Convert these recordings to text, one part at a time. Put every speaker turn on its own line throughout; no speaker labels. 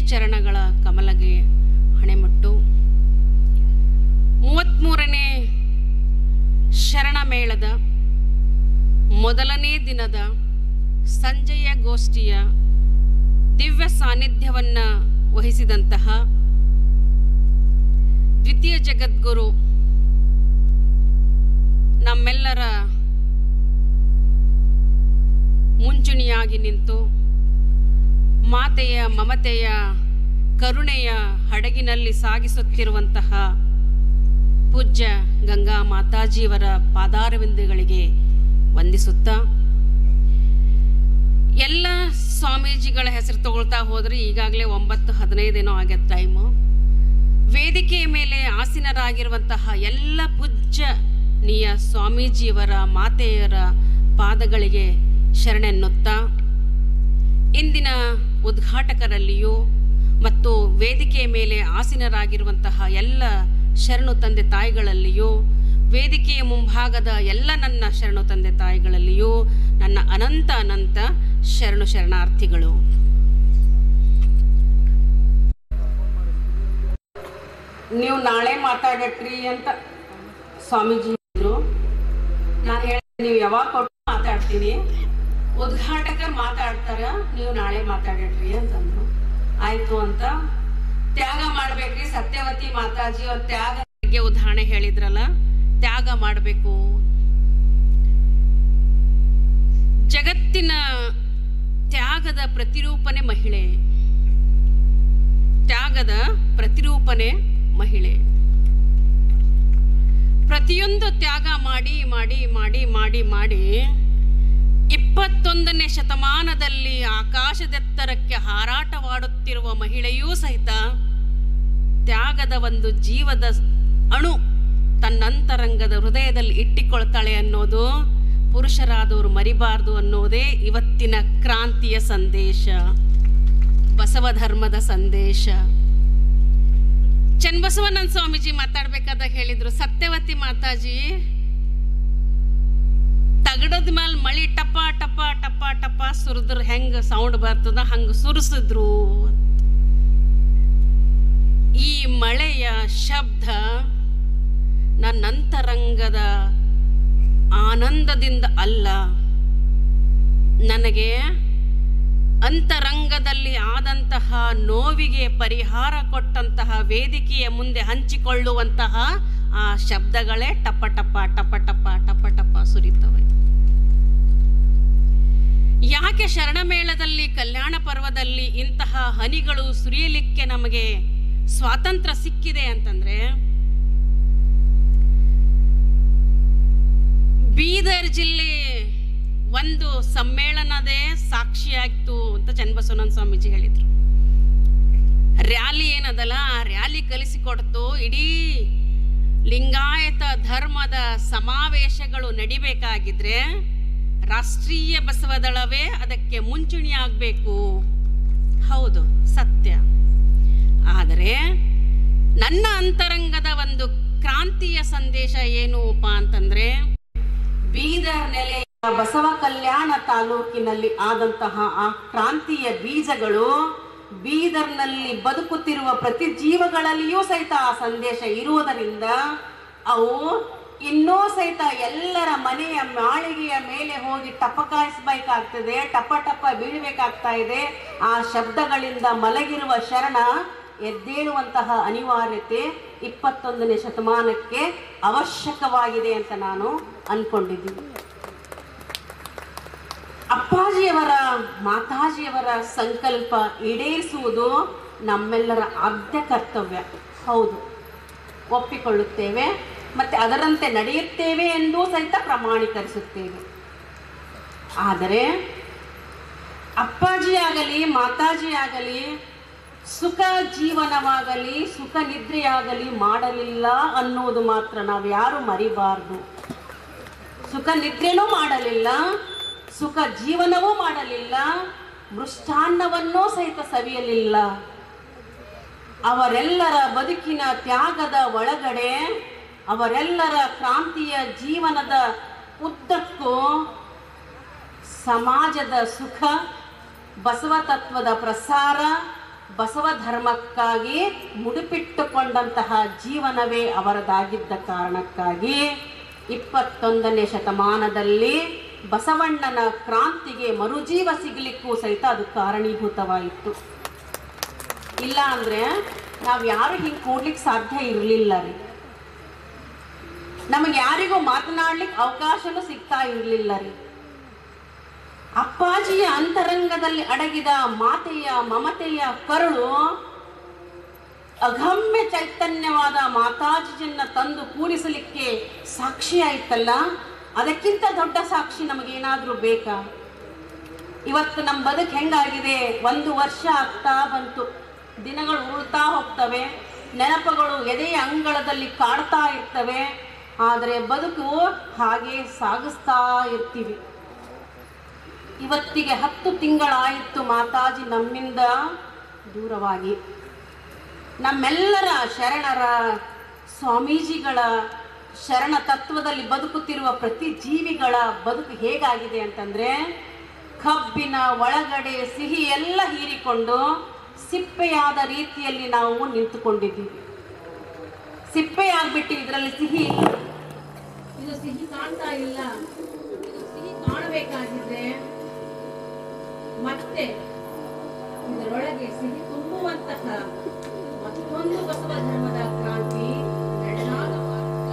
ಚರಣಗಳ ಕಮಲಗೆ ಹಣೆಮುಟ್ಟು ಮೂವತ್ತ್ಮೂರನೇ ಶರಣ ಮೇಳದ ಮೊದಲನೇ ದಿನದ ಸಂಜೆಯ ಗೋಷ್ಠಿಯ ದಿವ್ಯ ಸಾನ್ನಿಧ್ಯವನ್ನು ವಹಿಸಿದಂತಹ ದ್ವಿತೀಯ ಜಗದ್ಗುರು ನಮ್ಮೆಲ್ಲರ ಮುಂಚೂಣಿಯಾಗಿ ನಿಂತು ಮಾತೆಯ ಮಮತೆಯ ಕರುಣೆಯ ಹಡಗಿನಲ್ಲಿ ಸಾಗಿಸುತ್ತಿರುವಂತಹ ಪೂಜ್ಯ ಗಂಗಾ ಮಾತಾಜಿಯವರ ಪಾದಾರವಿಂದಗಳಿಗೆ ವಂದಿಸುತ್ತಾ ಎಲ್ಲ ಸ್ವಾಮೀಜಿಗಳ ಹೆಸರು ತಗೊಳ್ತಾ ಹೋದರೆ ಈಗಾಗಲೇ ಒಂಬತ್ತು ಹದಿನೈದೇನೋ ಆಗ್ಯದ ಟೈಮು ವೇದಿಕೆಯ ಮೇಲೆ ಆಸೀನರಾಗಿರುವಂತಹ ಎಲ್ಲ ಪೂಜ್ಯನೀಯ ಸ್ವಾಮೀಜಿಯವರ ಮಾತೆಯರ ಪಾದಗಳಿಗೆ ಶರಣೆನ್ನುತ್ತಾ ಇಂದಿನ ಉದ್ಘಾಟಕರಲ್ಲಿಯೂ ಮತ್ತು ವೇದಿಕೆಯ ಮೇಲೆ ಆಸೀನರಾಗಿರುವಂತಹ ಎಲ್ಲ ಶರಣು ತಂದೆ ತಾಯಿಗಳಲ್ಲಿಯೂ ವೇದಿಕೆಯ ಮುಂಭಾಗದ ಎಲ್ಲ ನನ್ನ ಶರಣು ತಂದೆ ತಾಯಿಗಳಲ್ಲಿಯೂ ನನ್ನ ಅನಂತ ಅನಂತ ಶರಣು ಶರಣಾರ್ಥಿಗಳು ನೀವು ನಾಳೆ ಮಾತಾಡಟ್ರಿ ಅಂತ ಸ್ವಾಮೀಜಿ ಹೇಳಿದ್ರು ನಾನು ಹೇಳಿ ನೀವು ಯಾವಾಗ ಕೊಟ್ಟು ಮಾತಾಡ್ತೀನಿ ಉದ್ಘಾಟಕರು ಮಾತಾಡ್ತಾರ ನೀವು ನಾಳೆ ಮಾತಾಡಟ್ರಿ ಅಂತಂದ್ರು ಆಯ್ತು ಅಂತ ತ್ಯಾಗ ಮಾಡ್ಬೇಕ್ರಿ ಸತ್ಯವತಿ ಮಾತಾಜಿ ಅವ್ರ ತ್ಯಾಗ ಬಗ್ಗೆ ಉದಾಹರಣೆ ಹೇಳಿದ್ರಲ್ಲ ತ್ಯಾಗ ಮಾಡಬೇಕು ಜಗತ್ತಿನ ತ್ಯಾಗದ ಪ್ರತಿರೂಪನೆ ಮಹಿಳೆ ತ್ಯಾಗದ ಪ್ರತಿರೂಪನೆ ಮಹಿಳೆ ಪ್ರತಿಯೊಂದು ತ್ಯಾಗ ಮಾಡಿ ಮಾಡಿ ಮಾಡಿ ಮಾಡಿ ಮಾಡಿ ಇಪ್ಪತ್ತೊಂದನೇ ಶತಮಾನದಲ್ಲಿ ಆಕಾಶದೆತ್ತರಕ್ಕೆ ಹಾರಾಟವಾಡುತ್ತಿರುವ ಮಹಿಳೆಯೂ ಸಹಿತ ತ್ಯಾಗದ ಒಂದು ಜೀವದ ಅಣು ತನ್ನಂತರಂಗದ ಹೃದಯದಲ್ಲಿ ಇಟ್ಟಿಕೊಳ್ತಾಳೆ ಅನ್ನೋದು ಪುರುಷರಾದವರು ಮರಿಬಾರದು ಅನ್ನೋದೇ ಇವತ್ತಿನ ಕ್ರಾಂತಿಯ ಸಂದೇಶ ಬಸವ ಧರ್ಮದ ಸಂದೇಶ ಚನ್ನಬಸವನಂದ ಸ್ವಾಮೀಜಿ ಮಾತಾಡ್ಬೇಕಾದಾಗ ಹೇಳಿದ್ರು ಸತ್ಯವತಿ ಮಾತಾಜಿ ತಗಡದ ಮೇಲೆ ಮಳಿ ಟಪ ಟಪ ಟಪ ಟಪ ಸುರಿದ್ರ ಹೆಂಗ ಸೌಂಡ್ ಬರ್ತದ ಹಂಗ ಸುರಿಸಿದ್ರು ಈ ಮಳೆಯ ಶಬ್ದ ನನ್ನಂತರಂಗದ ಆನಂದದಿಂದ ಅಲ್ಲ ನನಗೆ ಅಂತರಂಗದಲ್ಲಿ ಆದಂತಹ ನೋವಿಗೆ ಪರಿಹಾರ ಕೊಟ್ಟಂತಹ ವೇದಿಕೆಯ ಮುಂದೆ ಹಂಚಿಕೊಳ್ಳುವಂತಹ ಆ ಶಬ್ದಗಳೇ ಟಪ ಟಪ ಟಪ ಟಪ ಟಪ ಟಪ ಸುರಿತವೆ ಯಾಕೆ ಶರಣಮೇಳದಲ್ಲಿ ಕಲ್ಯಾಣ ಪರ್ವದಲ್ಲಿ ಇಂತಹ ಹನಿಗಳು ಸುರಿಯಲಿಕ್ಕೆ ನಮಗೆ ಸ್ವಾತಂತ್ರ್ಯ ಸಿಕ್ಕಿದೆ ಅಂತಂದ್ರೆ ಬೀದರ್ ಜಿಲ್ಲೆ ಒಂದು ಸಮ್ಮೇಳನದೇ ಸಾಕ್ಷಿಯಾಗಿತ್ತು ಅಂತ ಚನ್ನಬಸವನಂದ ಸ್ವಾಮೀಜಿ ಹೇಳಿದ್ರು ರ್ಯಾಲಿ ಏನದಲ್ಲ ಆ ರ್ಯಾಲಿ ಕಲಿಸಿಕೊಡ್ತು ಇಡೀ ಲಿಂಗಾಯತ ಧರ್ಮದ ಸಮಾವೇಶಗಳು ನಡಿಬೇಕಾಗಿದ್ರೆ ರಾಷ್ಟ್ರೀಯ ಬಸವದಳವೇ ಅದಕ್ಕೆ ಮುಂಚೂಣಿ ಆಗಬೇಕು ಹೌದು ಸತ್ಯ ಆದರೆ ನನ್ನ ಅಂತರಂಗದ ಒಂದು ಕ್ರಾಂತಿಯ ಸಂದೇಶ ಏನೂಪ ಅಂತಂದ್ರೆ ಬೀದರ್ ನೆಲೆಯ ಬಸವ ಕಲ್ಯಾಣ ತಾಲೂಕಿನಲ್ಲಿ ಆದಂತಹ ಆ ಕ್ರಾಂತಿಯ ಬೀಜಗಳು ಬೀದರ್ನಲ್ಲಿ ಬದುಕುತ್ತಿರುವ ಪ್ರತಿ ಜೀವಗಳಲ್ಲಿಯೂ ಸಹಿತ ಆ ಸಂದೇಶ ಇರುವುದರಿಂದ ಅವು ಇನ್ನೂ ಸಹಿತ ಎಲ್ಲರ ಮನೆಯ ಮಾಳಿಗೆಯ ಮೇಲೆ ಹೋಗಿ ಟಪಕಾಯಿಸ್ಬೇಕಾಗ್ತದೆ ಟಪ ಟಪ ಬೀಳಬೇಕಾಗ್ತಾ ಇದೆ ಆ ಶಬ್ದಗಳಿಂದ ಮಲಗಿರುವ ಶರಣ ಎದ್ದೇಳುವಂತಹ ಅನಿವಾರ್ಯತೆ ಇಪ್ಪತ್ತೊಂದನೇ ಶತಮಾನಕ್ಕೆ ಅವಶ್ಯಕವಾಗಿದೆ ಅಂತ ನಾನು ಅನ್ಕೊಂಡಿದ್ದೀನಿ ಅಪ್ಪಾಜಿಯವರ ಮಾತಾಜಿಯವರ ಸಂಕಲ್ಪ ಈಡೇರಿಸುವುದು ನಮ್ಮೆಲ್ಲರ ಆದ್ಯ ಕರ್ತವ್ಯ ಹೌದು ಒಪ್ಪಿಕೊಳ್ಳುತ್ತೇವೆ ಮತ್ತೆ ಅದರಂತೆ ನಡೆಯುತ್ತೇವೆ ಎಂದೂ ಸಹಿತ ಪ್ರಮಾಣೀಕರಿಸುತ್ತೇವೆ ಆದರೆ ಅಪ್ಪಾಜಿ ಆಗಲಿ ಮಾತಾಜಿ ಆಗಲಿ ಸುಖ ಜೀವನವಾಗಲಿ ಸುಖ ನಿದ್ರೆಯಾಗಲಿ ಮಾಡಲಿಲ್ಲ ಅನ್ನೋದು ಮಾತ್ರ ನಾವು ಯಾರು ಮರಿಬಾರ್ದು ಸುಖ ನಿದ್ರೆನೂ ಮಾಡಲಿಲ್ಲ ಸುಖ ಜೀವನವೂ ಮಾಡಲಿಲ್ಲ ಮೃಷ್ಟಾನ್ನವನ್ನೂ ಸಹಿತ ಸವಿಯಲಿಲ್ಲ ಅವರೆಲ್ಲರ ಬದುಕಿನ ತ್ಯಾಗದ ಒಳಗಡೆ ಅವರೆಲ್ಲರ ಕ್ರಾಂತಿಯ ಜೀವನದ ಉದ್ದಕ್ಕೂ ಸಮಾಜದ ಸುಖ ಬಸವ ತತ್ವದ ಪ್ರಸಾರ ಬಸವ ಧರ್ಮಕ್ಕಾಗಿ ಮುಡುಪಿಟ್ಟುಕೊಂಡಂತಹ ಜೀವನವೇ ಅವರದಾಗಿದ್ದ ಕಾರಣಕ್ಕಾಗಿ ಇಪ್ಪತ್ತೊಂದನೇ ಶತಮಾನದಲ್ಲಿ ಬಸವಣ್ಣನ ಕ್ರಾಂತಿಗೆ ಮರುಜೀವ ಸಿಗಲಿಕ್ಕೂ ಸಹಿತ ಅದು ಕಾರಣೀಭೂತವಾಯಿತು ಇಲ್ಲ ಅಂದ್ರೆ ನಾವು ಯಾರು ಹಿಂಗೆ ಕೂಡ್ಲಿಕ್ಕೆ ಸಾಧ್ಯ ಇರಲಿಲ್ಲ ರೀ ನಮಗೆ ಯಾರಿಗೂ ಮಾತನಾಡ್ಲಿಕ್ಕೆ ಅವಕಾಶನೂ ಸಿಗ್ತಾ ಇರಲಿಲ್ಲ ರೀ ಅಪ್ಪಾಜಿಯ ಅಂತರಂಗದಲ್ಲಿ ಅಡಗಿದ ಮಾತೆಯ ಮಮತೆಯ ಕರುಳು ಅಗಮ್ಯ ಚೈತನ್ಯವಾದ ಮಾತಾಜಿಯನ್ನ ತಂದು ಕೂರಿಸಲಿಕ್ಕೆ ಸಾಕ್ಷಿ ಆಯ್ತಲ್ಲ ಅದಕ್ಕಿಂತ ದೊಡ್ಡ ಸಾಕ್ಷಿ ನಮಗೇನಾದ್ರೂ ಬೇಕಾ ಇವತ್ತು ನಮ್ಮ ಬದುಕು ಹೆಂಗಾಗಿದೆ ಒಂದು ವರ್ಷ ಆಗ್ತಾ ಬಂತು ದಿನಗಳು ಉಳ್ತಾ ಹೋಗ್ತವೆ ನೆನಪುಗಳು ಎದೆಯ ಅಂಗಳದಲ್ಲಿ ಕಾಡ್ತಾ ಇರ್ತವೆ ಆದರೆ ಬದುಕು ಹಾಗೆ ಸಾಗಿಸ್ತಾ ಇರ್ತೀವಿ ಇವತ್ತಿಗೆ ಹತ್ತು ತಿಂಗಳಾಯಿತು ಮಾತಾಜಿ ನಮ್ಮಿಂದ ದೂರವಾಗಿ ನಮ್ಮೆಲ್ಲರ ಶರಣರ ಸ್ವಾಮೀಜಿಗಳ ಶರಣ ತತ್ವದಲ್ಲಿ ಬದುಕುತ್ತಿರುವ ಪ್ರತಿ ಜೀವಿಗಳ ಬದುಕು ಹೇಗಾಗಿದೆ ಅಂತಂದ್ರೆ ಕಬ್ಬಿನ ಒಳಗಡೆ ಸಿಹಿ ಎಲ್ಲ ಹೀರಿಕೊಂಡು ಸಿಪ್ಪೆಯಾದ ರೀತಿಯಲ್ಲಿ ನಾವು ನಿಂತುಕೊಂಡಿದ್ದೀವಿ ಸಿಪ್ಪೆಯಾಗ್ಬಿಟ್ಟು ಇದರಲ್ಲಿ ಸಿಹಿ ಇಲ್ಲ ಇದು ಸಿಹಿ ಕಾಣ್ತಾ ಇಲ್ಲ ಇದು ಸಿಹಿ ಕಾಣಬೇಕಾಗಿದೆ ಮತ್ತೆ ಇದರೊಳಗೆ ಸಿಹಿ ತುಂಬುವಂತಹ ಮತ್ತೊಂದು ಬಸವ ಧರ್ಮದ ಕ್ರಾಂತಿ ನಡೆದಾಗ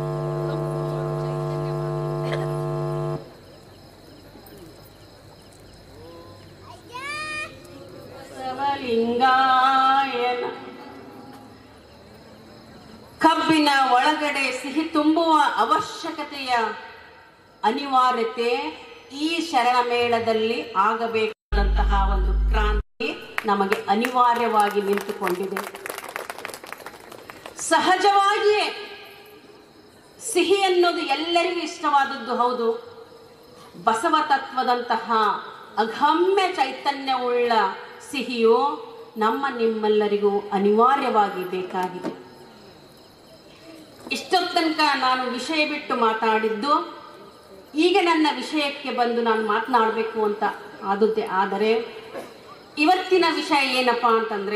ಬಸವಲಿಂಗಾಯನ ಕಬ್ಬಿನ ಒಳಗಡೆ ಸಿಹಿ ತುಂಬುವ ಅವಶ್ಯಕತೆಯ ಅನಿವಾರ್ಯತೆ ಈ ಶರಣ ಮೇಳದಲ್ಲಿ ಆಗಬೇಕಾದಂತಹ ಒಂದು ಕ್ರಾಂತಿ ನಮಗೆ ಅನಿವಾರ್ಯವಾಗಿ ನಿಂತುಕೊಂಡಿದೆ ಸಹಜವಾಗಿಯೇ ಸಿಹಿ ಅನ್ನೋದು ಎಲ್ಲರಿಗೂ ಇಷ್ಟವಾದದ್ದು ಹೌದು ಬಸವ ತತ್ವದಂತಹ ಅಗಮ್ಯ ಚೈತನ್ಯವುಳ್ಳ ಸಿಹಿಯು ನಮ್ಮ ನಿಮ್ಮೆಲ್ಲರಿಗೂ ಅನಿವಾರ್ಯವಾಗಿ ಬೇಕಾಗಿದೆ ಇಷ್ಟೊತ್ತನಕ ನಾನು ವಿಷಯ ಬಿಟ್ಟು ಮಾತಾಡಿದ್ದು ಈಗ ನನ್ನ ವಿಷಯಕ್ಕೆ ಬಂದು ನಾನು ಮಾತನಾಡಬೇಕು ಅಂತ ಆದುದ್ದೆ ಆದರೆ ಇವತ್ತಿನ ವಿಷಯ ಏನಪ್ಪಾ ಅಂತಂದ್ರೆ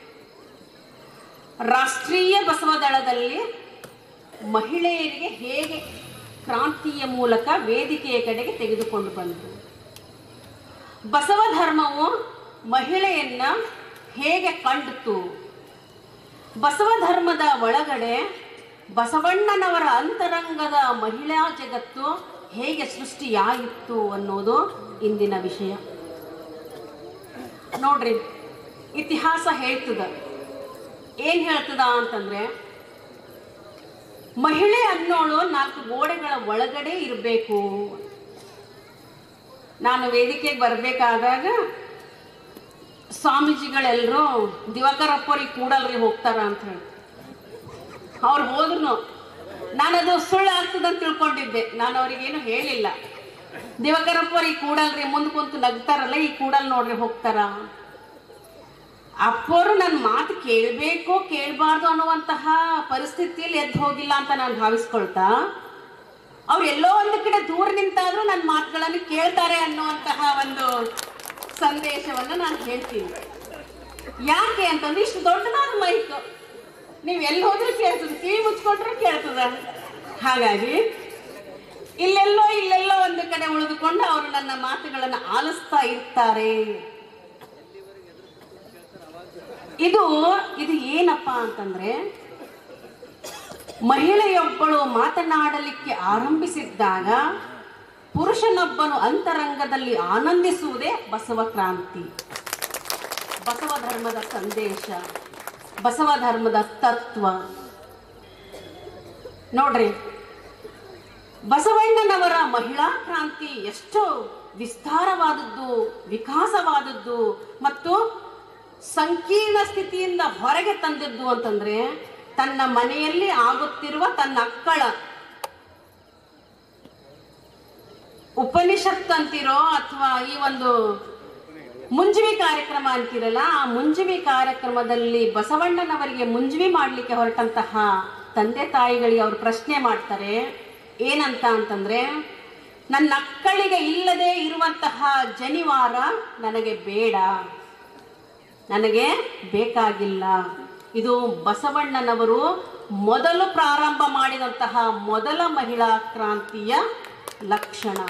ರಾಷ್ಟ್ರೀಯ ಬಸವ ದಳದಲ್ಲಿ ಮಹಿಳೆಯರಿಗೆ ಹೇಗೆ ಕ್ರಾಂತಿಯ ಮೂಲಕ ವೇದಿಕೆಯ ಕಡೆಗೆ ತೆಗೆದುಕೊಂಡು ಬಂದರು ಬಸವ ಧರ್ಮವು ಮಹಿಳೆಯನ್ನ ಹೇಗೆ ಕಂಡಿತು ಬಸವ ಧರ್ಮದ ಒಳಗಡೆ ಬಸವಣ್ಣನವರ ಅಂತರಂಗದ ಮಹಿಳಾ ಜಗತ್ತು ಹೇಗೆ ಸೃಷ್ಟಿಯಾಯಿತು ಅನ್ನೋದು ಇಂದಿನ ವಿಷಯ ನೋಡ್ರಿ ಇತಿಹಾಸ ಹೇಳ್ತದ ಏನ್ ಹೇಳ್ತದ ಅಂತಂದ್ರೆ ಮಹಿಳೆ ಅನ್ನೋಳು ನಾಲ್ಕು ಗೋಡೆಗಳ ಒಳಗಡೆ ಇರಬೇಕು ನಾನು ವೇದಿಕೆಗೆ ಬರಬೇಕಾದಾಗ ಸ್ವಾಮೀಜಿಗಳೆಲ್ಲರೂ ದಿವಾಕರಪ್ಪರಿಗೆ ಕೂಡಲ್ರಿ ಹೋಗ್ತಾರ ಅಂತ ಹೇಳಿ ಅವ್ರು ಹೋದ್ರು ನಾನದು ಸುಳ್ಳು ಆಗ್ತದಂತ ತಿಳ್ಕೊಂಡಿದ್ದೆ ನಾನು ಅವ್ರಿಗೇನು ಹೇಳಿಲ್ಲ ದಿವಾಕರಪ್ಪರಿಗೆ ಕೂಡಲ್ರಿ ಮುಂದೆ ಕುಂತು ನಗ್ತಾರಲ್ಲ ಈ ಕೂಡಲ್ ನೋಡ್ರಿ ಹೋಗ್ತಾರ ಅಪ್ಪರು ನನ್ನ ಮಾತು ಕೇಳಬೇಕು ಕೇಳಬಾರ್ದು ಅನ್ನುವಂತಹ ಪರಿಸ್ಥಿತಿಯಲ್ಲಿ ಎದ್ದು ಹೋಗಿಲ್ಲ ಅಂತ ನಾನು ಭಾವಿಸ್ಕೊಳ್ತಾ ಅವ್ರು ಎಲ್ಲೋ ಒಂದು ಕಡೆ ದೂರ ನಿಂತಾದ್ರೂ ನನ್ನ ಮಾತುಗಳನ್ನು ಕೇಳ್ತಾರೆ ಅನ್ನುವಂತಹ ಒಂದು ಸಂದೇಶವನ್ನು ನಾನು ಹೇಳ್ತೀನಿ ಯಾಕೆ ಅಂತಂದ್ರೆ ಇಷ್ಟು ದೊಡ್ಡದಾದ ಮೈಕ್ ನೀವು ಎಲ್ಲಿ ಹೋದ್ರೂ ಕೇಳ್ತದೆ ಕಿವಿ ಮುಚ್ಕೊಂಡ್ರೆ ಕೇಳ್ತದ ಹಾಗಾಗಿ ಇಲ್ಲೆಲ್ಲೋ ಇಲ್ಲೆಲ್ಲೋ ಒಂದು ಕಡೆ ಉಳಿದುಕೊಂಡು ಅವರು ನನ್ನ ಮಾತುಗಳನ್ನು ಆಲಿಸ್ತಾ ಇರ್ತಾರೆ ಇದು ಇದು ಏನಪ್ಪಾ ಅಂತಂದ್ರೆ ಮಹಿಳೆಯೊಬ್ಬಳು ಮಾತನಾಡಲಿಕ್ಕೆ ಆರಂಭಿಸಿದ್ದಾಗ ಪುರುಷನೊಬ್ಬನು ಅಂತರಂಗದಲ್ಲಿ ಆನಂದಿಸುವುದೇ ಬಸವ ಕ್ರಾಂತಿ ಬಸವ ಧರ್ಮದ ಸಂದೇಶ ಬಸವ ಧರ್ಮದ ತತ್ವ ನೋಡ್ರಿ ಬಸವಣ್ಣನವರ ಮಹಿಳಾ ಕ್ರಾಂತಿ ಎಷ್ಟು ವಿಸ್ತಾರವಾದದ್ದು ವಿಕಾಸವಾದದ್ದು ಮತ್ತು ಸಂಕೀರ್ಣ ಸ್ಥಿತಿಯಿಂದ ಹೊರಗೆ ತಂದದ್ದು ಅಂತಂದ್ರೆ ತನ್ನ ಮನೆಯಲ್ಲಿ ಆಗುತ್ತಿರುವ ತನ್ನ ಅಕ್ಕಳ ಉಪನಿಷತ್ ಅಂತಿರೋ ಅಥವಾ ಈ ಒಂದು ಮುಂಜವಿ ಕಾರ್ಯಕ್ರಮ ಅಂತಿರಲ್ಲ ಆ ಮುಂಜವಿ ಕಾರ್ಯಕ್ರಮದಲ್ಲಿ ಬಸವಣ್ಣನವರಿಗೆ ಮುಂಜವಿ ಮಾಡಲಿಕ್ಕೆ ಹೊರಟಂತಹ ತಂದೆ ತಾಯಿಗಳಿಗೆ ಅವರು ಪ್ರಶ್ನೆ ಮಾಡ್ತಾರೆ ಏನಂತ ಅಂತಂದ್ರೆ ನನ್ನ ಅಕ್ಕಳಿಗೆ ಇಲ್ಲದೆ ಇರುವಂತಹ ಜನಿವಾರ ನನಗೆ ಬೇಡ ನನಗೆ ಬೇಕಾಗಿಲ್ಲ ಇದು ಬಸವಣ್ಣನವರು ಮೊದಲು ಪ್ರಾರಂಭ ಮಾಡಿದಂತಹ ಮೊದಲ ಮಹಿಳಾ ಕ್ರಾಂತಿಯ ಲಕ್ಷಣ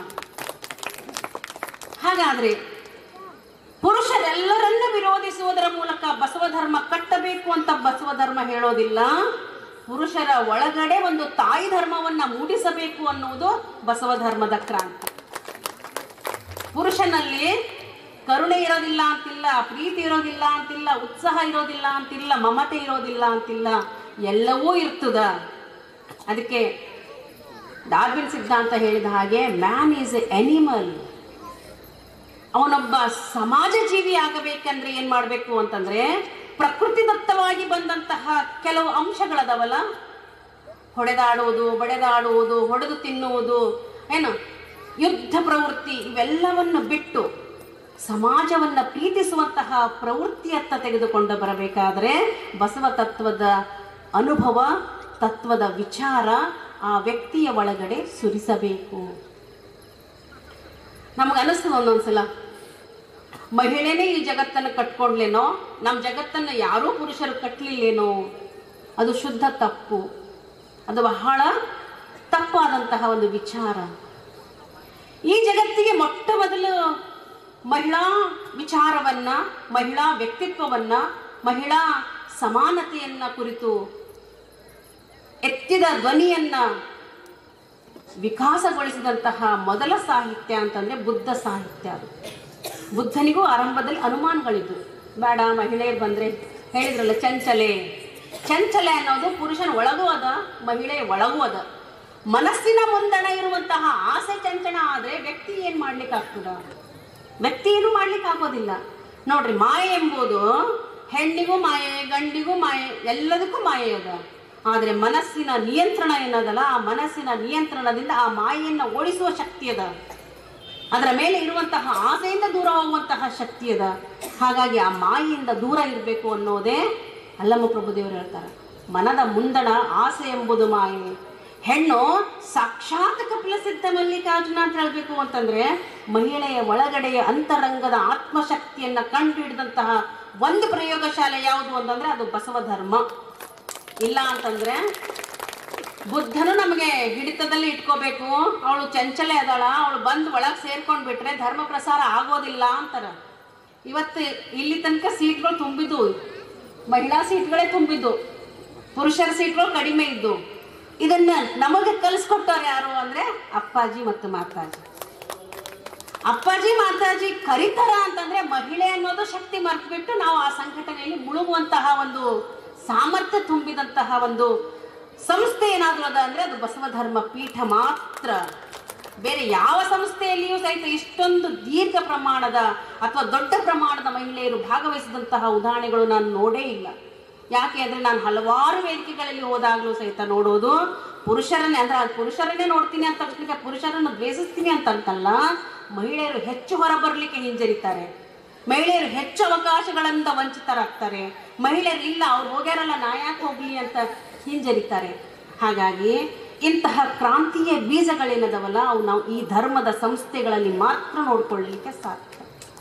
ಹಾಗಾದ್ರೆ ಪುರುಷರೆಲ್ಲರನ್ನ ವಿರೋಧಿಸುವುದರ ಮೂಲಕ ಬಸವ ಧರ್ಮ ಕಟ್ಟಬೇಕು ಅಂತ ಬಸವ ಧರ್ಮ ಹೇಳೋದಿಲ್ಲ ಪುರುಷರ ಒಳಗಡೆ ಒಂದು ತಾಯಿ ಧರ್ಮವನ್ನ ಮೂಡಿಸಬೇಕು ಅನ್ನುವುದು ಬಸವ ಧರ್ಮದ ಕ್ರಾಂತಿ ಪುರುಷನಲ್ಲಿ ಕರುಣೆ ಇರೋದಿಲ್ಲ ಅಂತಿಲ್ಲ ಪ್ರೀತಿ ಇರೋದಿಲ್ಲ ಅಂತಿಲ್ಲ ಉತ್ಸಾಹ ಇರೋದಿಲ್ಲ ಅಂತಿಲ್ಲ ಮಮತೆ ಇರೋದಿಲ್ಲ ಅಂತಿಲ್ಲ ಎಲ್ಲವೂ ಇರ್ತದ ಅದಕ್ಕೆ ಡಾರ್ವಿನ್ ಸಿದ್ಧಾಂತ ಹೇಳಿದ ಹಾಗೆ ಮ್ಯಾನ್ ಈಸ್ ಎ ಎನಿಮಲ್ ಅವನೊಬ್ಬ ಸಮಾಜ ಜೀವಿ ಆಗಬೇಕಂದ್ರೆ ಏನ್ ಮಾಡಬೇಕು ಅಂತಂದ್ರೆ ಪ್ರಕೃತಿದತ್ತವಾಗಿ ಬಂದಂತಹ ಕೆಲವು ಅಂಶಗಳದವಲ್ಲ ಹೊಡೆದಾಡುವುದು ಬಡೆದಾಡುವುದು ಹೊಡೆದು ತಿನ್ನುವುದು ಏನು ಯುದ್ಧ ಪ್ರವೃತ್ತಿ ಇವೆಲ್ಲವನ್ನು ಬಿಟ್ಟು ಸಮಾಜವನ್ನ ಪ್ರೀತಿಸುವಂತಹ ಪ್ರವೃತ್ತಿಯತ್ತ ತೆಗೆದುಕೊಂಡು ಬರಬೇಕಾದ್ರೆ ಬಸವ ತತ್ವದ ಅನುಭವ ತತ್ವದ ವಿಚಾರ ಆ ವ್ಯಕ್ತಿಯ ಒಳಗಡೆ ಸುರಿಸಬೇಕು ನಮಗೆ ಅನಿಸ್ತದ ಒಂದೊಂದ್ಸಲ ಮಹಿಳೆನೇ ಈ ಜಗತ್ತನ್ನು ಕಟ್ಕೊಂಡ್ಲೇನೋ ನಮ್ಮ ಜಗತ್ತನ್ನು ಯಾರೂ ಪುರುಷರು ಕಟ್ಟಲಿಲ್ಲೇನೋ ಅದು ಶುದ್ಧ ತಪ್ಪು ಅದು ಬಹಳ ತಪ್ಪಾದಂತಹ ಒಂದು ವಿಚಾರ ಈ ಜಗತ್ತಿಗೆ ಮೊಟ್ಟ ಮೊದಲು ಮಹಿಳಾ ವಿಚಾರವನ್ನ ಮಹಿಳಾ ವ್ಯಕ್ತಿತ್ವವನ್ನ ಮಹಿಳಾ ಸಮಾನತೆಯನ್ನ ಕುರಿತು ಎತ್ತಿದ ಧ್ವನಿಯನ್ನ ವಿಕಾಸಗೊಳಿಸಿದಂತಹ ಮೊದಲ ಸಾಹಿತ್ಯ ಅಂತಂದ್ರೆ ಬುದ್ಧ ಸಾಹಿತ್ಯ ಅದು ಬುದ್ಧನಿಗೂ ಆರಂಭದಲ್ಲಿ ಅನುಮಾನಗಳಿದ್ವು ಬೇಡ ಮಹಿಳೆಯರು ಬಂದ್ರೆ ಹೇಳಿದ್ರಲ್ಲ ಚಂಚಲೆ ಚಂಚಲೆ ಅನ್ನೋದು ಪುರುಷನ ಒಳಗೂ ಅದ ಮಹಿಳೆಯ ಒಳಗೂ ಅದ ಮನಸ್ಸಿನ ಮುಂದಣ ಇರುವಂತಹ ಆಸೆ ಚಂಚನ ಆದ್ರೆ ವ್ಯಕ್ತಿ ಏನ್ ಮಾಡ್ಲಿಕ್ಕೆ ಆಗ್ತದ ವ್ಯಕ್ತಿ ಏನು ಮಾಡ್ಲಿಕ್ಕೆ ಆಗೋದಿಲ್ಲ ನೋಡ್ರಿ ಮಾಯೆ ಎಂಬುದು ಹೆಣ್ಣಿಗೂ ಮಾಯೆ ಗಂಡಿಗೂ ಮಾಯೆ ಎಲ್ಲದಕ್ಕೂ ಮಾಯೆ ಅದ ಆದ್ರೆ ಮನಸ್ಸಿನ ನಿಯಂತ್ರಣ ಏನದಲ್ಲ ಆ ಮನಸ್ಸಿನ ನಿಯಂತ್ರಣದಿಂದ ಆ ಮಾಯೆಯನ್ನ ಓಡಿಸುವ ಶಕ್ತಿ ಅದ ಅದರ ಮೇಲೆ ಇರುವಂತಹ ಆಸೆಯಿಂದ ದೂರ ಹೋಗುವಂತಹ ಶಕ್ತಿ ಅದ ಹಾಗಾಗಿ ಆ ಮಾಯೆಯಿಂದ ದೂರ ಇರಬೇಕು ಅನ್ನೋದೇ ಅಲ್ಲಮ್ಮ ಪ್ರಭುದೇವರು ಹೇಳ್ತಾರೆ ಮನದ ಮುಂದಣ ಆಸೆ ಎಂಬುದು ಮಾಯೆ ಹೆಣ್ಣು ಸಾಕ್ಷಾತ್ ಕಪಿಲ ಸಿದ್ಧ ಮಲ್ಲಿಕಾರ್ಜುನ ಅಂತ ಹೇಳ್ಬೇಕು ಅಂತಂದ್ರೆ ಮಹಿಳೆಯ ಒಳಗಡೆಯ ಅಂತರಂಗದ ಆತ್ಮಶಕ್ತಿಯನ್ನ ಕಂಡು ಹಿಡಿದಂತಹ ಒಂದು ಪ್ರಯೋಗಶಾಲೆ ಯಾವುದು ಅಂತಂದ್ರೆ ಅದು ಬಸವ ಧರ್ಮ ಇಲ್ಲ ಅಂತಂದ್ರೆ ಬುದ್ಧನು ನಮಗೆ ಹಿಡಿತದಲ್ಲಿ ಇಟ್ಕೋಬೇಕು ಅವಳು ಚಂಚಲೆ ಅದಾಳ ಅವಳು ಬಂದು ಒಳಗೆ ಸೇರ್ಕೊಂಡ್ ಬಿಟ್ರೆ ಧರ್ಮ ಪ್ರಸಾರ ಆಗೋದಿಲ್ಲ ಅಂತಾರ ಇವತ್ತು ಇಲ್ಲಿ ತನಕ ಸೀಟ್ಗಳು ತುಂಬಿದ್ದು ಮಹಿಳಾ ಸೀಟ್ಗಳೇ ತುಂಬಿದ್ದು ಪುರುಷರ ಸೀಟ್ಗಳು ಕಡಿಮೆ ಇದ್ದು ಇದನ್ನ ನಮಗೆ ಕಲಿಸ್ಕೊಟ್ಟವ್ರು ಯಾರು ಅಂದ್ರೆ ಅಪ್ಪಾಜಿ ಮತ್ತು ಮಾತಾಜಿ ಅಪ್ಪಾಜಿ ಮಾತಾಜಿ ಕರಿತಾರ ಅಂತಂದ್ರೆ ಮಹಿಳೆ ಅನ್ನೋದು ಶಕ್ತಿ ಮರ್ತ್ಬಿಟ್ಟು ನಾವು ಆ ಸಂಘಟನೆಯಲ್ಲಿ ಮುಳುಗುವಂತಹ ಒಂದು ಸಾಮರ್ಥ್ಯ ತುಂಬಿದಂತಹ ಒಂದು ಸಂಸ್ಥೆ ಏನಾದರೂ ಅದ ಅಂದ್ರೆ ಅದು ಬಸವ ಧರ್ಮ ಪೀಠ ಮಾತ್ರ ಬೇರೆ ಯಾವ ಸಂಸ್ಥೆಯಲ್ಲಿಯೂ ಸಹಿತ ಇಷ್ಟೊಂದು ದೀರ್ಘ ಪ್ರಮಾಣದ ಅಥವಾ ದೊಡ್ಡ ಪ್ರಮಾಣದ ಮಹಿಳೆಯರು ಭಾಗವಹಿಸಿದಂತಹ ಉದಾಹರಣೆಗಳು ನಾನು ನೋಡೇ ಇಲ್ಲ ಯಾಕೆ ಅಂದ್ರೆ ನಾನು ಹಲವಾರು ವೇದಿಕೆಗಳಲ್ಲಿ ಹೋದಾಗಲೂ ಸಹಿತ ನೋಡೋದು ಪುರುಷರನ್ನೇ ಅಂದ್ರೆ ಅದು ಪುರುಷರನ್ನೇ ನೋಡ್ತೀನಿ ಅಂತ ತಕ್ಷಣ ಪುರುಷರನ್ನು ದ್ವೇಷಿಸ್ತೀನಿ ಅಂತ ಅಂತಲ್ಲ ಮಹಿಳೆಯರು ಹೆಚ್ಚು ಹೊರಬರಲಿಕ್ಕೆ ಹಿಂಜರಿತಾರೆ ಮಹಿಳೆಯರು ಹೆಚ್ಚು ಅವಕಾಶಗಳಿಂದ ವಂಚಿತರಾಗ್ತಾರೆ ಮಹಿಳೆಯರು ಇಲ್ಲ ಅವ್ರು ಹೋಗ್ಯಾರಲ್ಲ ನಾ ಯಾಕೆ ಹೋಗ್ಲಿ ಅಂತ ಹಿಂಜರಿತಾರೆ ಹಾಗಾಗಿ ಇಂತಹ ಕ್ರಾಂತಿಯ ಬೀಜಗಳೇನದವಲ್ಲ ಅವು ನಾವು ಈ ಧರ್ಮದ ಸಂಸ್ಥೆಗಳಲ್ಲಿ ಮಾತ್ರ ನೋಡ್ಕೊಳ್ಳಲಿಕ್ಕೆ ಸಾಧ್ಯ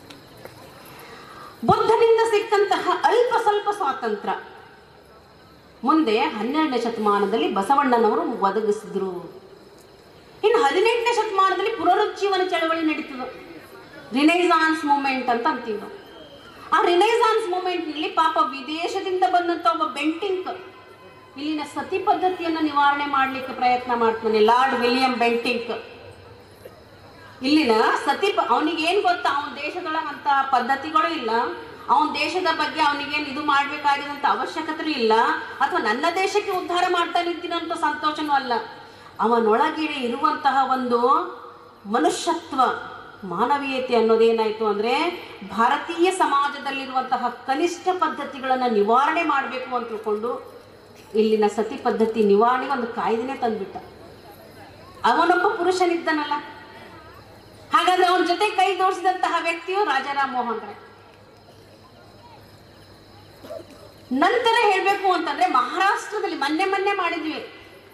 ಬುದ್ಧನಿಂದ ಸಿಕ್ಕಂತಹ ಅಲ್ಪ ಸ್ವಲ್ಪ ಸ್ವಾತಂತ್ರ್ಯ ಮುಂದೆ ಹನ್ನೆರಡನೇ ಶತಮಾನದಲ್ಲಿ ಬಸವಣ್ಣನವರು ಒದಗಿಸಿದ್ರು ಇನ್ನು ಹದಿನೆಂಟನೇ ಶತಮಾನದಲ್ಲಿ ಪುನರುಜ್ಜೀವನ ಚಳವಳಿ ನಡೀತದ ರಿನೈಸಾನ್ಸ್ ಮೂಮೆಂಟ್ ಅಂತ ಅಂತೀವಿ ನಾವು ಆ ರಿನೈಸಾನ್ಸ್ ಮೂಮೆಂಟ್ನಲ್ಲಿ ಪಾಪ ವಿದೇಶದಿಂದ ಬಂದಂತ ಒಬ್ಬ ಬೆಂಟಿಂಕ್ ಇಲ್ಲಿನ ಸತಿ ಪದ್ಧತಿಯನ್ನು ನಿವಾರಣೆ ಮಾಡಲಿಕ್ಕೆ ಪ್ರಯತ್ನ ಮಾಡ್ತಾನೆ ಲಾರ್ಡ್ ವಿಲಿಯಂ ಬೆಂಟಿಂಕ್ ಇಲ್ಲಿನ ಸತಿ ಅವನಿಗೆ ಏನ್ ಗೊತ್ತಾ ಅವನ ದೇಶದೊಳಗೆ ಅಂತ ಪದ್ಧತಿಗಳು ಇಲ್ಲ ಅವನ ದೇಶದ ಬಗ್ಗೆ ಅವನಿಗೇನು ಇದು ಮಾಡ್ಬೇಕಾಗಿದಂತ ಅವಶ್ಯಕತೆ ಇಲ್ಲ ಅಥವಾ ನನ್ನ ದೇಶಕ್ಕೆ ಉದ್ಧಾರ ಮಾಡ್ತಾ ನಿಂತಿನಂತ ಸಂತೋಷನೂ ಅಲ್ಲ ಅವನೊಳಗೆ ಇರುವಂತಹ ಒಂದು ಮನುಷ್ಯತ್ವ ಮಾನವೀಯತೆ ಅನ್ನೋದೇನಾಯ್ತು ಅಂದ್ರೆ ಭಾರತೀಯ ಸಮಾಜದಲ್ಲಿರುವಂತಹ ಕನಿಷ್ಠ ಪದ್ಧತಿಗಳನ್ನು ನಿವಾರಣೆ ಮಾಡಬೇಕು ಅಂತ ತಿಳ್ಕೊಂಡು ಇಲ್ಲಿನ ಸತಿ ಪದ್ಧತಿ ನಿವಾರಣೆಗೆ ಒಂದು ಕಾಯ್ದೆನೇ ತಂದ್ಬಿಟ್ಟ ಅವನೊಬ್ಬ ಪುರುಷನಿದ್ದನಲ್ಲ ಹಾಗಾದ್ರೆ ಅವನ ಜೊತೆ ಕೈ ಜೋಡಿಸಿದಂತಹ ವ್ಯಕ್ತಿಯು ರಾಜಾರಾಮ್ ಮೋಹನ್ ರಾಯ್ ನಂತರ ಹೇಳ್ಬೇಕು ಅಂತಂದ್ರೆ ಮಹಾರಾಷ್ಟ್ರದಲ್ಲಿ ಮೊನ್ನೆ ಮೊನ್ನೆ ಮಾಡಿದ್ವಿ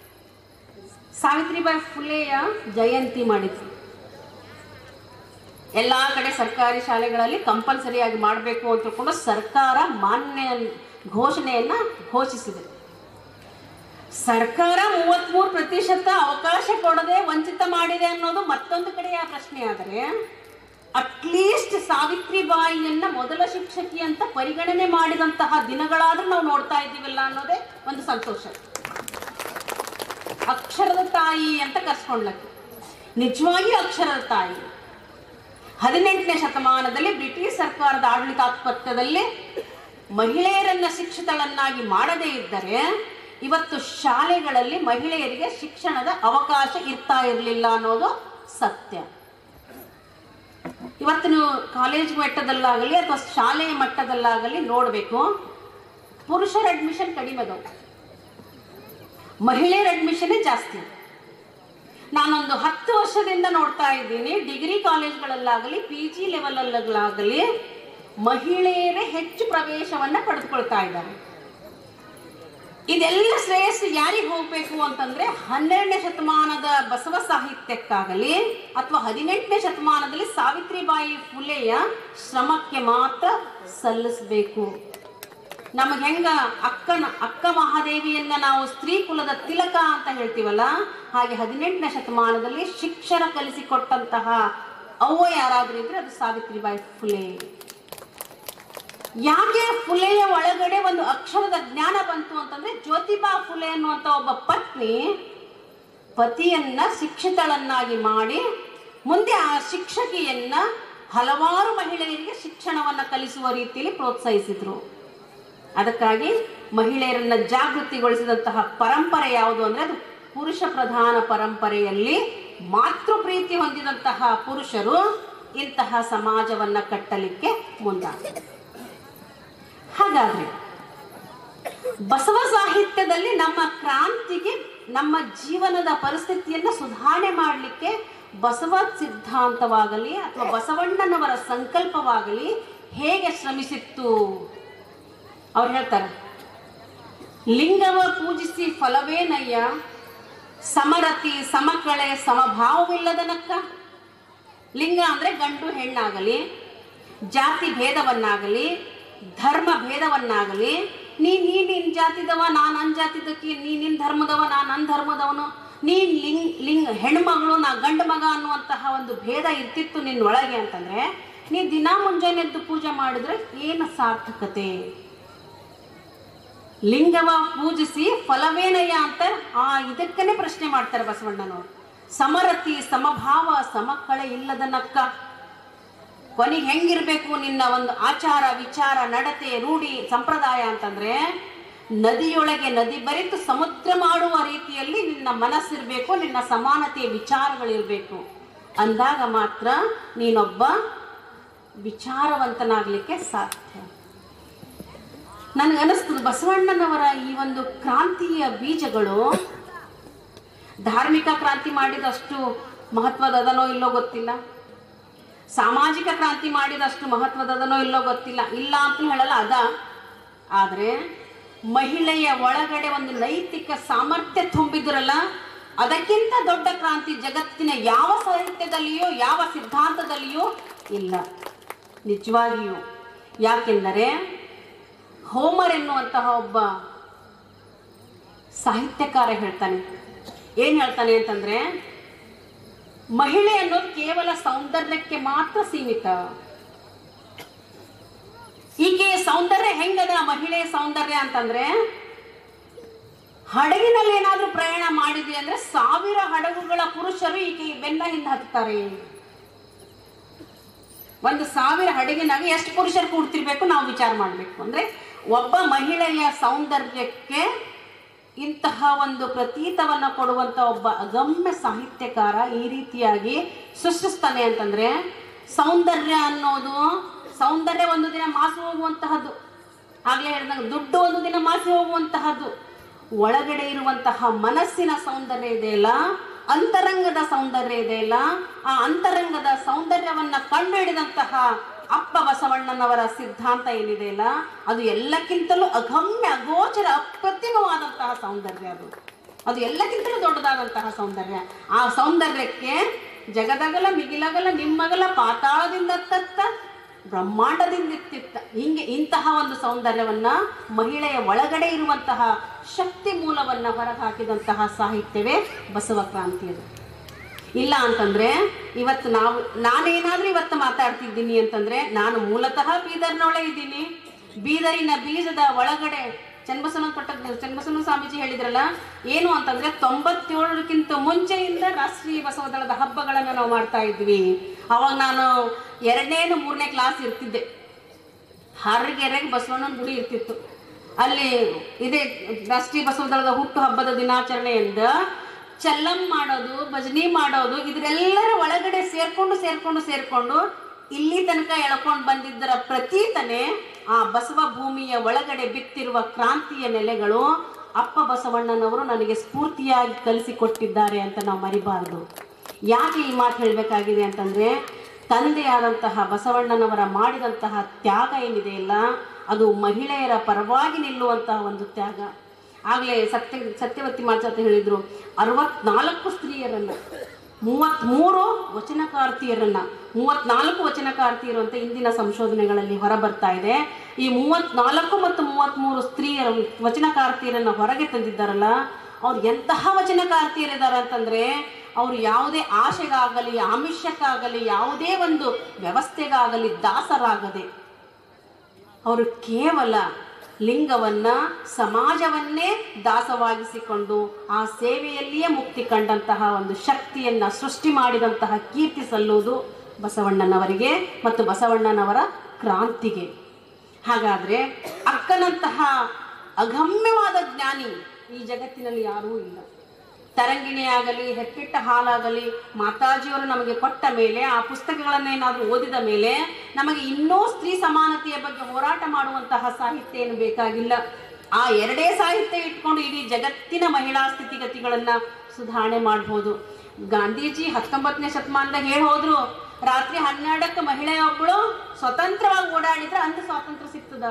ಸಾವಿತ್ರಿಬಾಯಿ ಫುಲೆಯ ಜಯಂತಿ ಮಾಡಿದ್ವಿ ಎಲ್ಲ ಕಡೆ ಸರ್ಕಾರಿ ಶಾಲೆಗಳಲ್ಲಿ ಕಂಪಲ್ಸರಿಯಾಗಿ ಮಾಡಬೇಕು ಅಂತ ತಿಳ್ಕೊಂಡು ಸರ್ಕಾರ ಮಾನ್ಯ ಘೋಷಣೆಯನ್ನು ಘೋಷಿಸಿದೆ ಸರ್ಕಾರ ಮೂವತ್ತ್ಮೂರು ಪ್ರತಿಶತ ಅವಕಾಶ ಕೊಡದೆ ವಂಚಿತ ಮಾಡಿದೆ ಅನ್ನೋದು ಮತ್ತೊಂದು ಕಡೆಯ ಪ್ರಶ್ನೆ ಆದರೆ ಅಟ್ಲೀಸ್ಟ್ ಸಾವಿತ್ರಿಬಾಯಿಯನ್ನ ಮೊದಲ ಶಿಕ್ಷಕಿ ಅಂತ ಪರಿಗಣನೆ ಮಾಡಿದಂತಹ ದಿನಗಳಾದ್ರೂ ನಾವು ನೋಡ್ತಾ ಇದ್ದೀವಲ್ಲ ಅನ್ನೋದೇ ಒಂದು ಸಂತೋಷ ಅಕ್ಷರದ ತಾಯಿ ಅಂತ ಕರ್ಸ್ಕೊಂಡ್ಲಕ್ಕೆ ನಿಜವಾಗಿ ಅಕ್ಷರದ ತಾಯಿ ಹದಿನೆಂಟನೇ ಶತಮಾನದಲ್ಲಿ ಬ್ರಿಟಿಷ್ ಸರ್ಕಾರದ ಆಡಳಿತಾತ್ಪತ್ಯದಲ್ಲಿ ಮಹಿಳೆಯರನ್ನ ಶಿಕ್ಷಿತಳನ್ನಾಗಿ ಮಾಡದೇ ಇದ್ದರೆ ಇವತ್ತು ಶಾಲೆಗಳಲ್ಲಿ ಮಹಿಳೆಯರಿಗೆ ಶಿಕ್ಷಣದ ಅವಕಾಶ ಇರ್ತಾ ಇರಲಿಲ್ಲ ಅನ್ನೋದು ಸತ್ಯ ಇವತ್ತು ನೀವು ಕಾಲೇಜ್ ಮಟ್ಟದಲ್ಲಾಗಲಿ ಅಥವಾ ಶಾಲೆಯ ಮಟ್ಟದಲ್ಲಾಗಲಿ ನೋಡಬೇಕು ಪುರುಷರ ಅಡ್ಮಿಷನ್ ಕಡಿಮೆ ಅದಾವ ಮಹಿಳೆಯರ ಅಡ್ಮಿಷನ್ನೇ ಜಾಸ್ತಿ ನಾನೊಂದು ಹತ್ತು ವರ್ಷದಿಂದ ನೋಡ್ತಾ ಇದ್ದೀನಿ ಡಿಗ್ರಿ ಕಾಲೇಜ್ಗಳಲ್ಲಾಗಲಿ ಪಿ ಜಿ ಲೆವೆಲಲ್ಲಾಗಲಿ ಮಹಿಳೆಯರೇ ಹೆಚ್ಚು ಪ್ರವೇಶವನ್ನ ಪಡೆದುಕೊಳ್ತಾ ಇದ್ದಾರೆ ಇದೆಲ್ಲ ಶ್ರೇಯಸ್ಸು ಯಾರಿಗೆ ಹೋಗ್ಬೇಕು ಅಂತಂದ್ರೆ ಹನ್ನೆರಡನೇ ಶತಮಾನದ ಬಸವ ಸಾಹಿತ್ಯಕ್ಕಾಗಲಿ ಅಥವಾ ಹದಿನೆಂಟನೇ ಶತಮಾನದಲ್ಲಿ ಸಾವಿತ್ರಿಬಾಯಿ ಫುಲೆಯ ಶ್ರಮಕ್ಕೆ ಮಾತ್ರ ಸಲ್ಲಿಸಬೇಕು ನಮಗೆ ಹೆಂಗ ಅಕ್ಕನ ಅಕ್ಕ ಮಹಾದೇವಿಯನ್ನ ನಾವು ಸ್ತ್ರೀ ಕುಲದ ತಿಲಕ ಅಂತ ಹೇಳ್ತೀವಲ್ಲ ಹಾಗೆ ಹದಿನೆಂಟನೇ ಶತಮಾನದಲ್ಲಿ ಶಿಕ್ಷಣ ಕಲಿಸಿಕೊಟ್ಟಂತಹ ಅವ್ವ ಯಾರಾದ್ರೂ ಇದ್ರೆ ಅದು ಸಾವಿತ್ರಿಬಾಯಿ ಫುಲೆ ಯಾಕೆ ಫುಲೆಯ ಒಳಗಡೆ ಒಂದು ಅಕ್ಷರದ ಜ್ಞಾನ ಬಂತು ಅಂತಂದ್ರೆ ಜ್ಯೋತಿಬಾ ಫುಲೆ ಅನ್ನುವಂಥ ಒಬ್ಬ ಪತ್ನಿ ಪತಿಯನ್ನ ಶಿಕ್ಷಿತಳನ್ನಾಗಿ ಮಾಡಿ ಮುಂದೆ ಆ ಶಿಕ್ಷಕಿಯನ್ನ ಹಲವಾರು ಮಹಿಳೆಯರಿಗೆ ಶಿಕ್ಷಣವನ್ನ ಕಲಿಸುವ ರೀತಿಯಲ್ಲಿ ಪ್ರೋತ್ಸಾಹಿಸಿದ್ರು ಅದಕ್ಕಾಗಿ ಮಹಿಳೆಯರನ್ನ ಜಾಗೃತಿಗೊಳಿಸಿದಂತಹ ಪರಂಪರೆ ಯಾವುದು ಅಂದ್ರೆ ಅದು ಪುರುಷ ಪ್ರಧಾನ ಪರಂಪರೆಯಲ್ಲಿ ಮಾತೃ ಪ್ರೀತಿ ಹೊಂದಿದಂತಹ ಪುರುಷರು ಇಂತಹ ಸಮಾಜವನ್ನ ಕಟ್ಟಲಿಕ್ಕೆ ಮುಂದಾದರು ಹಾಗಾದ್ರೆ ಬಸವ ಸಾಹಿತ್ಯದಲ್ಲಿ ನಮ್ಮ ಕ್ರಾಂತಿಗೆ ನಮ್ಮ ಜೀವನದ ಪರಿಸ್ಥಿತಿಯನ್ನ ಸುಧಾರಣೆ ಮಾಡಲಿಕ್ಕೆ ಬಸವ ಸಿದ್ಧಾಂತವಾಗಲಿ ಅಥವಾ ಬಸವಣ್ಣನವರ ಸಂಕಲ್ಪವಾಗಲಿ ಹೇಗೆ ಶ್ರಮಿಸಿತ್ತು ಅವ್ರು ಹೇಳ್ತಾರೆ ಲಿಂಗವ ಪೂಜಿಸಿ ಫಲವೇನಯ್ಯ ಸಮರತಿ ಸಮಕಳೆ ಸಮಭಾವವಿಲ್ಲದನಕ್ಕ ಲಿಂಗ ಅಂದ್ರೆ ಗಂಡು ಹೆಣ್ಣಾಗಲಿ ಜಾತಿ ಭೇದವನ್ನಾಗಲಿ ಧರ್ಮ ಭೇದವನ್ನಾಗಲಿ ನೀ ನೀ ನಿನ್ ಜಾತಿದವ ನಾನು ನನ್ನ ಜಾತಿದಕ್ಕೆ ನೀ ನಿನ್ ಧರ್ಮದವ ನಾನು ನನ್ನ ಧರ್ಮದವನು ನೀ ಲಿಂಗ್ ಲಿಂಗ ಹೆಣ್ಮಗಳು ನಾ ಗಂಡು ಮಗ ಅನ್ನುವಂತಹ ಒಂದು ಭೇದ ಇರ್ತಿತ್ತು ನಿನ್ನ ಒಳಗೆ ಅಂತಂದ್ರೆ ನೀ ದಿನ ಮುಂಜಾನೆ ಎದ್ದು ಪೂಜೆ ಮಾಡಿದ್ರೆ ಏನು ಸಾರ್ಥಕತೆ ಲಿಂಗವ ಪೂಜಿಸಿ ಫಲವೇನಯ್ಯ ಅಂತ ಆ ಇದಕ್ಕನೇ ಪ್ರಶ್ನೆ ಮಾಡ್ತಾರೆ ಬಸವಣ್ಣನವರು ಸಮರತಿ ಸಮಭಾವ ಸಮಕಳೆ ಇಲ್ಲದ ನಕ್ಕ ಕೊನೆಗೆ ಹೆಂಗಿರ್ಬೇಕು ನಿನ್ನ ಒಂದು ಆಚಾರ ವಿಚಾರ ನಡತೆ ರೂಢಿ ಸಂಪ್ರದಾಯ ಅಂತಂದ್ರೆ ನದಿಯೊಳಗೆ ನದಿ ಬರಿತು ಸಮುದ್ರ ಮಾಡುವ ರೀತಿಯಲ್ಲಿ ನಿನ್ನ ಮನಸ್ಸಿರ್ಬೇಕು ನಿನ್ನ ಸಮಾನತೆಯ ವಿಚಾರಗಳಿರ್ಬೇಕು ಅಂದಾಗ ಮಾತ್ರ ನೀನೊಬ್ಬ ವಿಚಾರವಂತನಾಗ್ಲಿಕ್ಕೆ ಸಾಧ್ಯ ನನಗನ್ನಿಸ್ತದೆ ಬಸವಣ್ಣನವರ ಈ ಒಂದು ಕ್ರಾಂತಿಯ ಬೀಜಗಳು ಧಾರ್ಮಿಕ ಕ್ರಾಂತಿ ಮಾಡಿದಷ್ಟು ಮಹತ್ವದದನೋ ಇಲ್ಲೋ ಗೊತ್ತಿಲ್ಲ ಸಾಮಾಜಿಕ ಕ್ರಾಂತಿ ಮಾಡಿದಷ್ಟು ಮಹತ್ವದದನೋ ಇಲ್ಲೋ ಗೊತ್ತಿಲ್ಲ ಇಲ್ಲ ಅಂತ ಹೇಳಲ್ಲ ಅದ ಆದರೆ ಮಹಿಳೆಯ ಒಳಗಡೆ ಒಂದು ನೈತಿಕ ಸಾಮರ್ಥ್ಯ ತುಂಬಿದ್ರಲ್ಲ ಅದಕ್ಕಿಂತ ದೊಡ್ಡ ಕ್ರಾಂತಿ ಜಗತ್ತಿನ ಯಾವ ಸಾಹಿತ್ಯದಲ್ಲಿಯೋ ಯಾವ ಸಿದ್ಧಾಂತದಲ್ಲಿಯೋ ಇಲ್ಲ ನಿಜವಾಗಿಯೂ ಯಾಕೆಂದರೆ ಹೋಮರ್ ಎನ್ನುವಂತಹ ಒಬ್ಬ ಸಾಹಿತ್ಯಕಾರ ಹೇಳ್ತಾನೆ ಏನು ಹೇಳ್ತಾನೆ ಅಂತಂದ್ರೆ ಮಹಿಳೆ ಅನ್ನೋದು ಕೇವಲ ಸೌಂದರ್ಯಕ್ಕೆ ಮಾತ್ರ ಸೀಮಿತ ಈಕೆಯ ಸೌಂದರ್ಯ ಹೆಂಗದ ಮಹಿಳೆಯ ಸೌಂದರ್ಯ ಅಂತಂದ್ರೆ ಹಡಗಿನಲ್ಲಿ ಏನಾದ್ರೂ ಪ್ರಯಾಣ ಮಾಡಿದ್ವಿ ಅಂದ್ರೆ ಸಾವಿರ ಹಡಗುಗಳ ಪುರುಷರು ಈಕೆ ಬೆನ್ನ ಹಿಂದೆ ಹತ್ತಾರೆ ಒಂದು ಸಾವಿರ ಹಡಗಿನಾಗ ಎಷ್ಟು ಪುರುಷರು ಕೂಡ್ತಿರ್ಬೇಕು ನಾವು ವಿಚಾರ ಮಾಡಬೇಕು ಅಂದ್ರೆ ಒಬ್ಬ ಮಹಿಳೆಯ ಸೌಂದರ್ಯಕ್ಕೆ ಇಂತಹ ಒಂದು ಪ್ರತೀತವನ್ನ ಕೊಡುವಂತ ಒಬ್ಬ ಅಗಮ್ಯ ಸಾಹಿತ್ಯಕಾರ ಈ ರೀತಿಯಾಗಿ ಸೃಷ್ಟಿಸ್ತಾನೆ ಅಂತಂದ್ರೆ ಸೌಂದರ್ಯ ಅನ್ನೋದು ಸೌಂದರ್ಯ ಒಂದು ದಿನ ಮಾಸಿ ಹೋಗುವಂತಹದ್ದು ಆಗ್ಲೇ ಹೇಳಿದಾಗ ದುಡ್ಡು ಒಂದು ದಿನ ಮಾಸಿ ಹೋಗುವಂತಹದ್ದು ಒಳಗಡೆ ಇರುವಂತಹ ಮನಸ್ಸಿನ ಸೌಂದರ್ಯ ಇದೆಯಲ್ಲ ಅಂತರಂಗದ ಸೌಂದರ್ಯ ಇದೆಯಲ್ಲ ಆ ಅಂತರಂಗದ ಸೌಂದರ್ಯವನ್ನ ಕಂಡುಹಿಡಿದಂತಹ ಅಪ್ಪ ಬಸವಣ್ಣನವರ ಸಿದ್ಧಾಂತ ಏನಿದೆಯಲ್ಲ ಅದು ಎಲ್ಲಕ್ಕಿಂತಲೂ ಅಗಮ್ಯ ಅಗೋಚರ ಅಪ್ರತಿಮವಾದಂತಹ ಸೌಂದರ್ಯ ಅದು ಅದು ಎಲ್ಲಕ್ಕಿಂತಲೂ ದೊಡ್ಡದಾದಂತಹ ಸೌಂದರ್ಯ ಆ ಸೌಂದರ್ಯಕ್ಕೆ ಜಗದಗಲ ಮಿಗಿಲಗಲ ನಿಮ್ಮಗಲ ಪಾತಾಳದಿಂದ ತತ್ತ ಬ್ರಹ್ಮಾಂಡದಿಂದ ಇತ್ತಿತ್ತ ಹಿಂಗೆ ಇಂತಹ ಒಂದು ಸೌಂದರ್ಯವನ್ನ ಮಹಿಳೆಯ ಒಳಗಡೆ ಇರುವಂತಹ ಶಕ್ತಿ ಮೂಲವನ್ನ ಹೊರಹಾಕಿದಂತಹ ಸಾಹಿತ್ಯವೇ ಬಸವ ಕ್ರಾಂತಿಯದು ಇಲ್ಲ ಅಂತಂದ್ರೆ ಇವತ್ತು ನಾವು ನಾನೇನಾದ್ರೂ ಇವತ್ತು ಮಾತಾಡ್ತಿದ್ದೀನಿ ಅಂತಂದ್ರೆ ನಾನು ಮೂಲತಃ ಬೀದರ್ನೊಳೆ ಇದ್ದೀನಿ ಬೀದರಿನ ಬೀಜದ ಒಳಗಡೆ ಚನ್ನಬಸವನ ಕೊಟ್ಟ ಚನ್ನಬಸವನ ಸ್ವಾಮೀಜಿ ಹೇಳಿದ್ರಲ್ಲ ಏನು ಅಂತಂದ್ರೆ ತೊಂಬತ್ತೇಳರಕ್ಕಿಂತ ಮುಂಚೆಯಿಂದ ರಾಷ್ಟ್ರೀಯ ಬಸವದಳದ ಹಬ್ಬಗಳನ್ನು ನಾವು ಮಾಡ್ತಾ ಇದ್ವಿ ಅವಾಗ ನಾನು ಎರಡನೇನು ಮೂರನೇ ಕ್ಲಾಸ್ ಇರ್ತಿದ್ದೆ ಹರಗೆರೆಗೆ ಬಸವಣ್ಣನ ಗುಡಿ ಇರ್ತಿತ್ತು ಅಲ್ಲಿ ಇದೇ ರಾಷ್ಟ್ರೀಯ ಬಸವದಳದ ಹುಟ್ಟು ಹಬ್ಬದ ದಿನಾಚರಣೆಯಿಂದ ಚಲ್ಲಂ ಮಾಡೋದು ಭಜನಿ ಮಾಡೋದು ಇದರೆಲ್ಲರ ಒಳಗಡೆ ಸೇರ್ಕೊಂಡು ಸೇರ್ಕೊಂಡು ಸೇರ್ಕೊಂಡು ಇಲ್ಲಿ ತನಕ ಎಳ್ಕೊಂಡು ಬಂದಿದ್ದರ ಪ್ರತೀತನೆ ಆ ಬಸವ ಭೂಮಿಯ ಒಳಗಡೆ ಬಿತ್ತಿರುವ ಕ್ರಾಂತಿಯ ನೆಲೆಗಳು ಅಪ್ಪ ಬಸವಣ್ಣನವರು ನನಗೆ ಸ್ಫೂರ್ತಿಯಾಗಿ ಕಲಿಸಿಕೊಟ್ಟಿದ್ದಾರೆ ಅಂತ ನಾವು ಮರಿಬಾರದು ಯಾಕೆ ಈ ಮಾತು ಹೇಳಬೇಕಾಗಿದೆ ಅಂತಂದ್ರೆ ತಂದೆಯಾದಂತಹ ಬಸವಣ್ಣನವರ ಮಾಡಿದಂತಹ ತ್ಯಾಗ ಏನಿದೆ ಇಲ್ಲ ಅದು ಮಹಿಳೆಯರ ಪರವಾಗಿ ನಿಲ್ಲುವಂತಹ ಒಂದು ತ್ಯಾಗ ಆಗಲೇ ಸತ್ಯ ಸತ್ಯವತಿ ಮಾಚಾತ ಹೇಳಿದ್ರು ಅರವತ್ನಾಲ್ಕು ಸ್ತ್ರೀಯರನ್ನ ಮೂವತ್ತ್ಮೂರು ವಚನಕಾರ್ತಿಯರನ್ನ ಮೂವತ್ನಾಲ್ಕು ವಚನಕಾರ್ತಿಯರು ಅಂತ ಇಂದಿನ ಸಂಶೋಧನೆಗಳಲ್ಲಿ ಹೊರಬರ್ತಾ ಇದೆ ಈ ಮೂವತ್ನಾಲ್ಕು ಮತ್ತು ಮೂವತ್ತ್ಮೂರು ಸ್ತ್ರೀಯರ ವಚನಕಾರ್ತಿಯರನ್ನ ಹೊರಗೆ ತಂದಿದ್ದಾರಲ್ಲ ಅವ್ರು ಎಂತಹ ವಚನಕಾರ್ತಿಯರಿದ್ದಾರೆ ಅಂತಂದ್ರೆ ಅವರು ಯಾವುದೇ ಆಶೆಗಾಗಲಿ ಆಮಿಷಕ್ಕಾಗಲಿ ಯಾವುದೇ ಒಂದು ವ್ಯವಸ್ಥೆಗಾಗಲಿ ದಾಸರಾಗದೆ ಅವರು ಕೇವಲ ಲಿಂಗವನ್ನ ಸಮಾಜವನ್ನೇ ದಾಸವಾಗಿಸಿಕೊಂಡು ಆ ಸೇವೆಯಲ್ಲಿಯೇ ಮುಕ್ತಿ ಕಂಡಂತಹ ಒಂದು ಶಕ್ತಿಯನ್ನ ಸೃಷ್ಟಿ ಮಾಡಿದಂತಹ ಕೀರ್ತಿ ಸಲ್ಲುವುದು ಬಸವಣ್ಣನವರಿಗೆ ಮತ್ತು ಬಸವಣ್ಣನವರ ಕ್ರಾಂತಿಗೆ ಹಾಗಾದ್ರೆ ಅಕ್ಕನಂತಹ ಅಗಮ್ಯವಾದ ಜ್ಞಾನಿ ಈ ಜಗತ್ತಿನಲ್ಲಿ ಯಾರೂ ಇಲ್ಲ ತರಂಗಿಣಿ ಆಗಲಿ ಹೆಪ್ಪಿಟ್ಟ ಹಾಲಾಗಲಿ ಮಾತಾಜಿಯವರು ನಮಗೆ ಕೊಟ್ಟ ಮೇಲೆ ಆ ಪುಸ್ತಕಗಳನ್ನೇನಾದರೂ ಓದಿದ ಮೇಲೆ ನಮಗೆ ಇನ್ನೂ ಸ್ತ್ರೀ ಸಮಾನತೆಯ ಬಗ್ಗೆ ಹೋರಾಟ ಮಾಡುವಂತಹ ಸಾಹಿತ್ಯ ಏನು ಬೇಕಾಗಿಲ್ಲ ಆ ಎರಡೇ ಸಾಹಿತ್ಯ ಇಟ್ಕೊಂಡು ಇಡೀ ಜಗತ್ತಿನ ಮಹಿಳಾ ಸ್ಥಿತಿಗತಿಗಳನ್ನ ಸುಧಾರಣೆ ಮಾಡ್ಬೋದು ಗಾಂಧೀಜಿ ಹತ್ತೊಂಬತ್ತನೇ ಶತಮಾನದಾಗ ಹೇಳಿ ಹೋದ್ರು ರಾತ್ರಿ ಹನ್ನೆರಡಕ್ಕೆ ಮಹಿಳೆಯೊಬ್ಬಳು ಸ್ವತಂತ್ರವಾಗಿ ಓಡಾಡಿದ್ರೆ ಅಂತ ಸ್ವಾತಂತ್ರ್ಯ ಸಿಗ್ತದ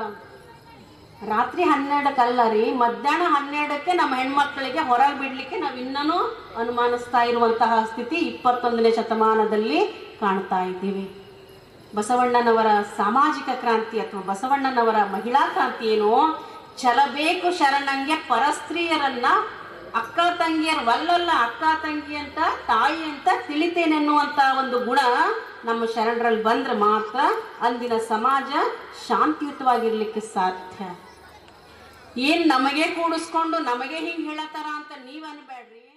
ರಾತ್ರಿ ಹನ್ನೆರಡಕ್ಕಲ್ಲ ರೀ ಮಧ್ಯಾಹ್ನ ಹನ್ನೆರಡಕ್ಕೆ ನಮ್ಮ ಹೆಣ್ಮಕ್ಳಿಗೆ ಹೊರಗೆ ಬಿಡ್ಲಿಕ್ಕೆ ನಾವು ಇನ್ನೂ ಅನುಮಾನಿಸ್ತಾ ಇರುವಂತಹ ಸ್ಥಿತಿ ಇಪ್ಪತ್ತೊಂದನೇ ಶತಮಾನದಲ್ಲಿ ಕಾಣ್ತಾ ಇದ್ದೀವಿ ಬಸವಣ್ಣನವರ ಸಾಮಾಜಿಕ ಕ್ರಾಂತಿ ಅಥವಾ ಬಸವಣ್ಣನವರ ಮಹಿಳಾ ಕ್ರಾಂತಿ ಏನು ಚಲಬೇಕು ಶರಣಂಗೆ ಪರಸ್ತ್ರೀಯರನ್ನ ಅಕ್ಕ ತಂಗಿಯರ ವಲ್ಲಲ್ಲ ಅಕ್ಕ ತಂಗಿ ಅಂತ ತಾಯಿ ಅಂತ ತಿಳಿತೇನೆನ್ನುವಂತ ಒಂದು ಗುಣ ನಮ್ಮ ಶರಣರಲ್ಲಿ ಬಂದ್ರೆ ಮಾತ್ರ ಅಂದಿನ ಸಮಾಜ ಶಾಂತಿಯುತವಾಗಿರ್ಲಿಕ್ಕೆ ಸಾಧ್ಯ ಏನ್ ನಮಗೆ ಕೂಡಿಸ್ಕೊಂಡು ನಮಗೆ ಹಿಂಗ್ ಹೇಳತ್ತಾರ ಅಂತ ನೀವ್ ಅನ್ಬೇಡ್ರಿ